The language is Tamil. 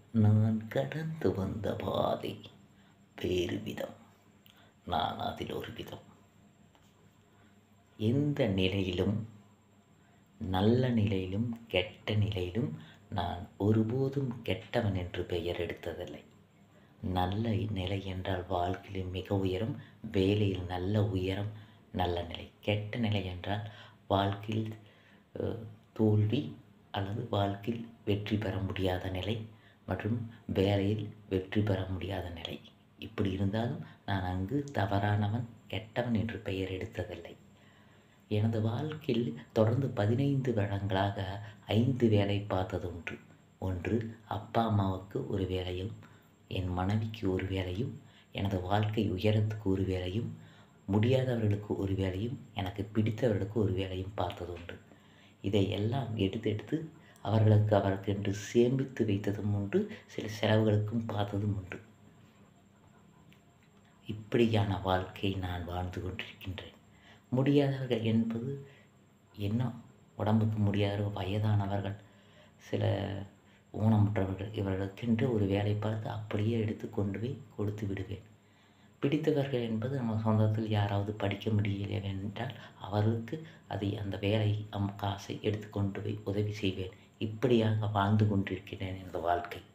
நான் கடந்து வந்த பாதை வேறு விதம் நான் அதில் ஒரு விதம் எந்த நிலையிலும் நல்ல நிலையிலும் கெட்ட நிலையிலும் நான் ஒருபோதும் கெட்டவன் என்று பெயர் எடுத்ததில்லை நல்ல நிலை என்றால் வாழ்க்கையில் மிக உயரம் வேலையில் நல்ல உயரம் நல்ல நிலை கெட்ட நிலை என்றால் வாழ்க்கையில் அஹ், தோல்வி அல்லது வாழ்க்கையில் வெற்றி பெற முடியாத நிலை மற்றும் வேலையில் வெற்றி பெற முடியாத நிலை இப்படி இருந்தாலும் நான் அங்கு தவறானவன் கெட்டவன் என்று பெயர் எடுத்ததில்லை எனது வாழ்க்கையில் தொடர்ந்து பதினைந்து வருடங்களாக ஐந்து வேலை பார்த்தது உண்டு ஒன்று அப்பா அம்மாவுக்கு ஒரு வேலையும் என் மனைவிக்கு ஒரு வேலையும் எனது வாழ்க்கை உயரத்துக்கு ஒரு வேலையும் முடியாதவர்களுக்கு ஒரு வேலையும் எனக்கு பிடித்தவர்களுக்கு ஒரு வேலையும் பார்த்தது உண்டு இதை எல்லாம் எடுத்து எடுத்து அவர்களுக்கு அவருக்கென்று சேமித்து வைத்ததும் உண்டு சில செலவுகளுக்கும் பார்த்ததும் உண்டு இப்படியான வாழ்க்கை நான் வாழ்ந்து கொண்டிருக்கின்றேன் முடியாதவர்கள் என்பது என்ன உடம்புக்கு முடியாத வயதானவர்கள் சில ஊனமுற்றவர்கள் இவர்களுக்கென்று ஒரு வேலை பார்த்து அப்படியே எடுத்து கொண்டு போய் கொடுத்து விடுவேன் பிடித்தவர்கள் என்பது நம்ம சொந்தத்தில் யாராவது படிக்க முடியலை என்றால் அவர்களுக்கு அதை அந்த வேலை அம் காசை எடுத்து கொண்டு போய் உதவி செய்வேன் இப்படியாக வாழ்ந்து கொண்டிருக்கிறேன் எனது வாழ்க்கை